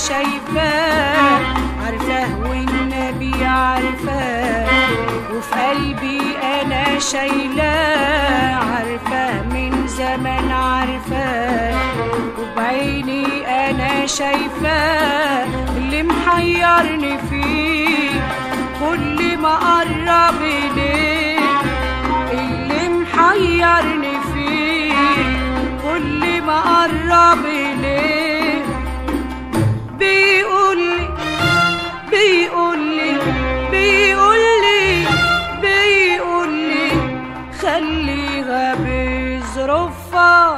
شايفاه عارفاه والنبي عارفاه وفي قلبي انا شايلاه عارفاه من زمان عارفاه وبعيني انا شايفاه اللي محيرني فيه كل ما قرب اليه اللي محيرني فيه كل ما قرب اليه بيقول لي بيقول لي بيقول لي بيقول لي خليها بظروفها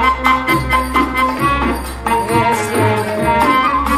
يا سلام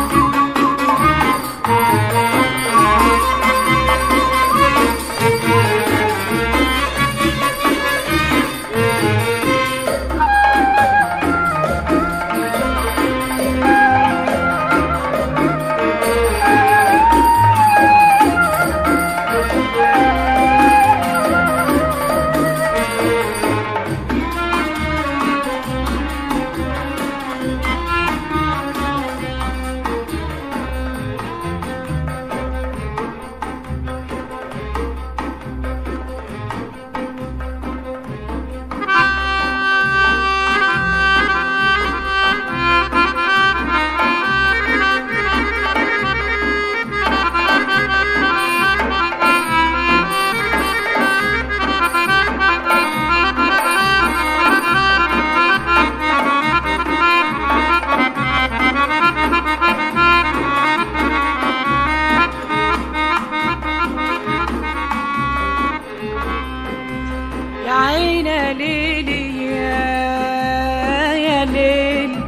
يا عين يا ليلي يا يا ليلي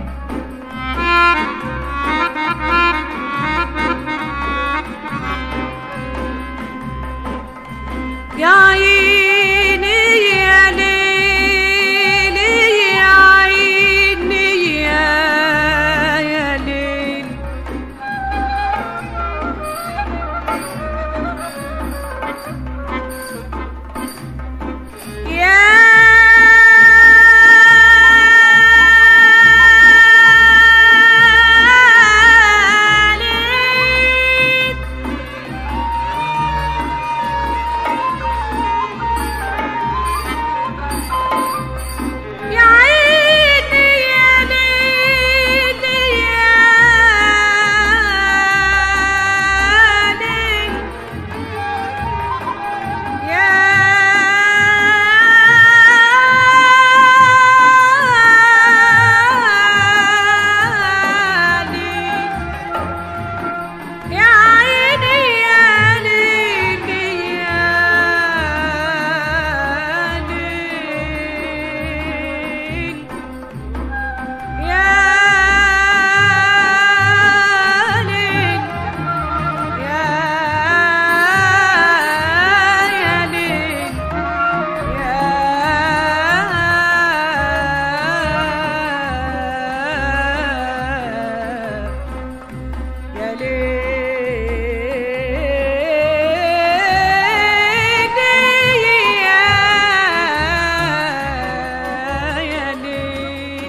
يا عيني يا ليلي يا عيني يا يا ليلي يا ليل يا عيني يا ليل يا ليل يا ليل يا عيني يا ليل يا ليل يا ليل يا يا ليل يا يا ليل يا يا ليل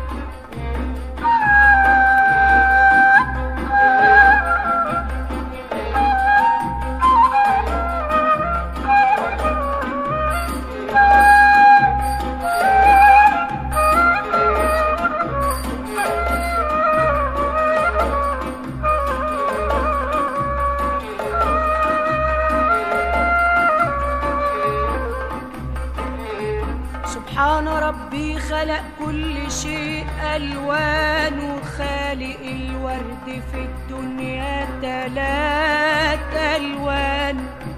سبحان ربي خلق كل شيء ألوان وخالق الورد في الدنيا تلات ألوان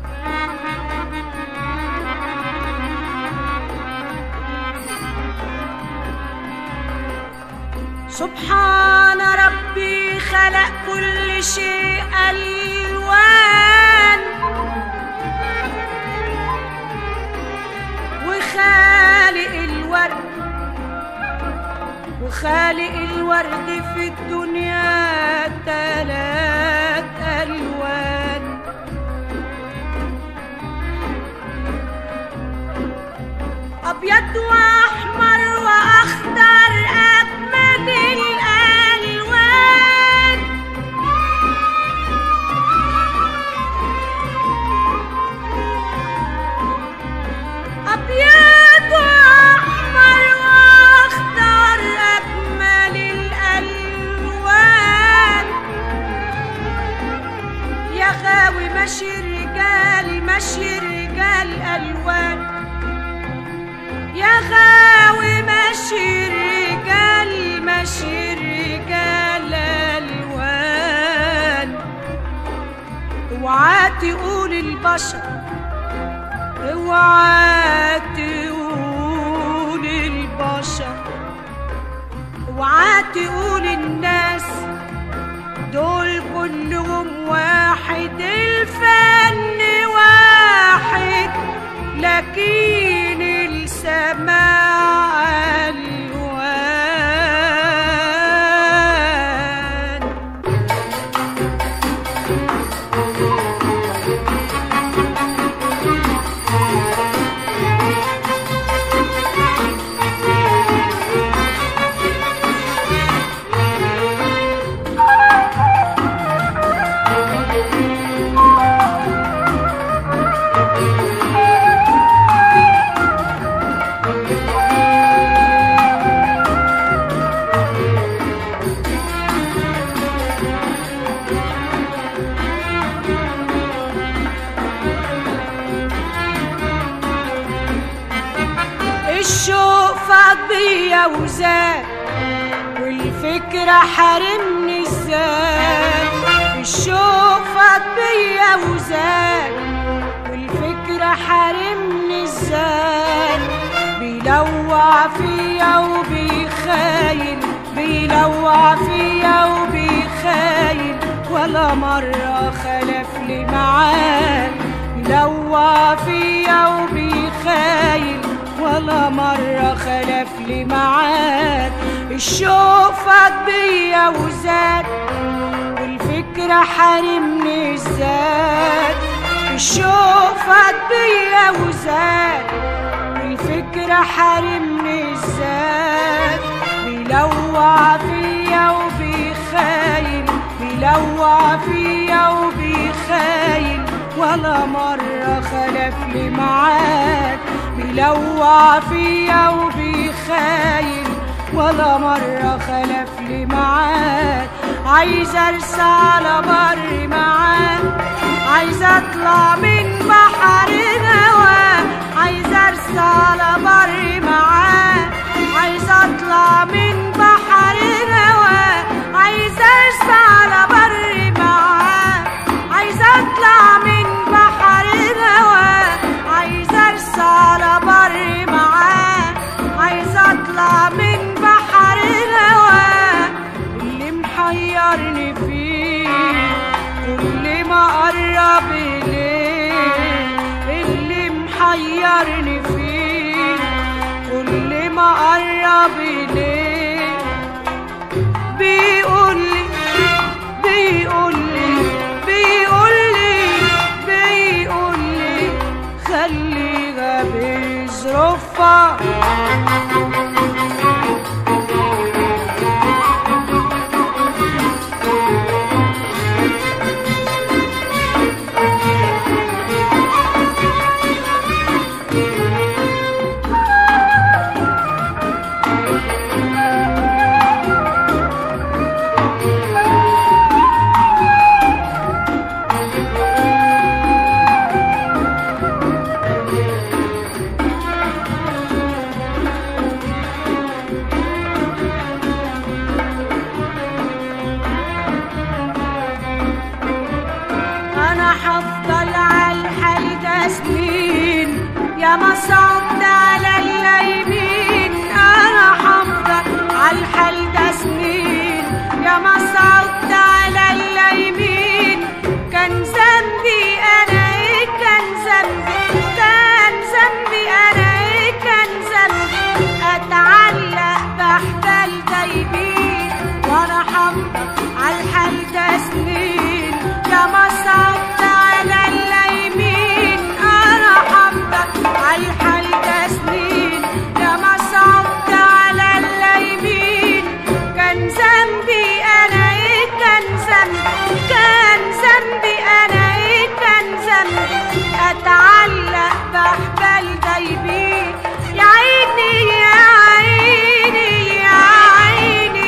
سبحان ربي خلق كل شيء ألوان وخالق الورد وخالق الورد في الدنيا تلات ألوان أبيض وأحمر وأخضر أجمل الألوان ماشي رجال ألوان يا غاوي ماشي رجال ماشي رجال ألوان اوعى تقول البشر اوعى تقول البشر اوعى تقول الناس دول كلهم واحد الفن واحد لكن السماع الوان الشوق فاض بيا وزاد والفكرة حارمني ازاي الشوق فاض بيا وزاد والفكرة حارمني ازاي بيلوع فيا وبيخاين بيلوع فيا وبيخاين ولا مرة خلف لي معاه بيلوع فيا وبيخاين ولا مرة خلف لي معاد الشوق فات بيا وزاد والفكرة حارمني الزاد الشوق فات بيا وزاد والفكرة حارمني الزاد بيلوع فيا وبيخاين بيلوع فيا وبيخاين ولا مرة خلف لي معاد بيلوع فيا وبيخاين ولا مرة خلف لي معاد عايزة ارسى على بر معاه عايزة اطلع من بحر الهوى عايزة ارسى على بر معاه عايزة اطلع من بحر الهوى عايزة ارسى على بر معاه عايزة اطلع من بحر الهوى عايزة ارسى على بر معاه عايزة اطلع من بحر الهوى اللي محيرني فيه كل ما قرب اليه اللي محيرني فيه كل ما قرب اليه بيقولي بيقولي بيقولي بيقولي خليها بظروفها انا هفضل على الحال ده سنين يا ما صعبت على اللايمين انا هفضل على الحال ده سنين يا ما صعبت على اللايمين كان ذنبي انا ايه كان ذنبي كان ذنبي انا ايه كان ذنبي اتعلق بحبال دايبين وانا هفضل على الحال ده سنين يا ما صعبت على اللايمين انا هفضل على الحال ده سنين يا ما صعبت على اللايمين كان ذنبي انا ايه كان ذنبي كان ذنبي انا ايه كان ذنبي اتعلق بحبال دايبين يا عيني يا عيني يا عيني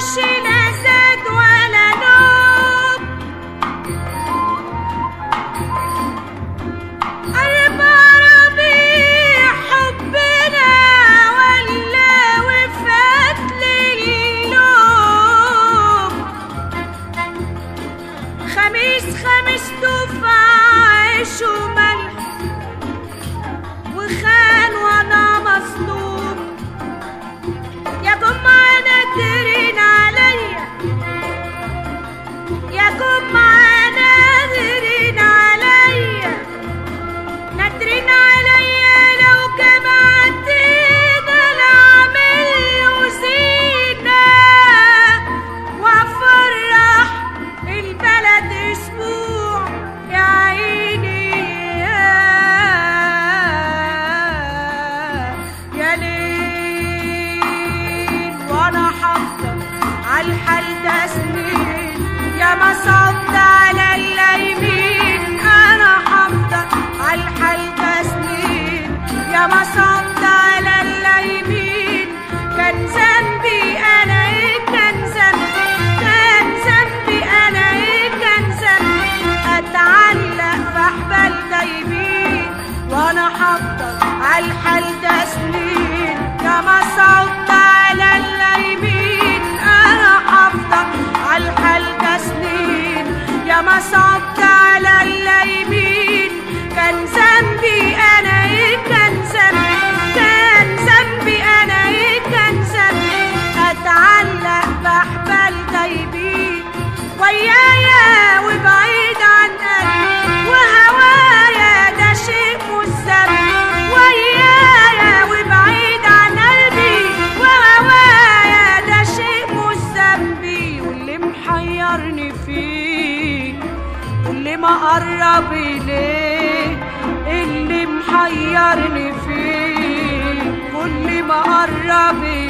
معهوش لا زاد ولا نوم أربع ربيع حبنا ولا وفات لليوم خميس خميس دفع عيش وملح وخان وانا مظلوم يا جمعة نادرين عليا يا جمعة نادرين عليا نادرين عليا لو جمعتنا العمل وزينة وافرح البلد اسبوع يا عيني يا ليل وانا حافظة عالحال ده سنين يا ما صبت على اليمين انا حافظة عالحال ده سنين يا ما صبت على اليمين كان ذنبي انا ايه كان ذنبي كان ذنبي انا ايه كان ذنبي اتعلق في احبال دايبين وانا حافظة عالحال ده سنين يا ما صوت على اليمين انا حافظة عالحال ده سنين يا ما صوت على اليمين كان ذنبي انا ايه كان ذنبي كان ذنبي انا ايه كان ذنبي اتعلق باحبال دايبين ويايا وبعيد عن قلبي وهوايا ده شيء مستبد ويايا وبعيد عن قلبي وهوايا ده شيء مستبد واللي محيرني فيه واللي ما قرب إليه اللي محيرني فيه كل ما قرب